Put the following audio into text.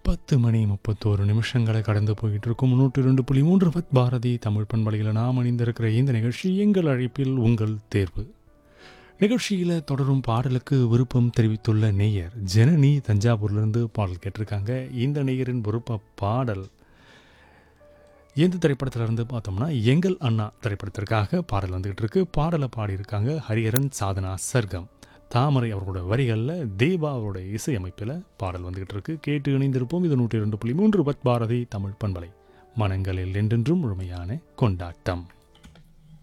பத்து மணி முப்பத்தோரு நிமிஷங்களை கடந்து போயிட்டு இருக்கும் நூற்றி ரெண்டு புள்ளி மூன்று பத் பாரதி தமிழ் பண்பலையில் நாம் அணிந்திருக்கிற இந்த நிகழ்ச்சி எங்கள் அழைப்பில் உங்கள் தேர்வு நிகழ்ச்சியில் தொடரும் பாடலுக்கு விருப்பம் தெரிவித்துள்ள நேயர் ஜனனி தஞ்சாவூர்லேருந்து பாடல் கேட்டிருக்காங்க இந்த நேயரின் விருப்ப பாடல் எந்த திரைப்படத்துல இருந்து பார்த்தோம்னா எங்கள் அண்ணா திரைப்படத்திற்காக பாடல் வந்துகிட்டு இருக்கு பாடலை பாடியிருக்காங்க ஹரிஹரன் சாதனா சர்க்கம் தாமரை அவரோட வரிகளில் தேவா அவரோட இசையமைப்பில் பாடல் வந்துகிட்டு இருக்கு கேட்டு இணைந்திருப்போம் இது நூற்றி ரெண்டு புள்ளி மூன்று பத் பாரதி தமிழ் பண்பலை மனங்களில் என்றென்றும் முழுமையான கொண்டாட்டம்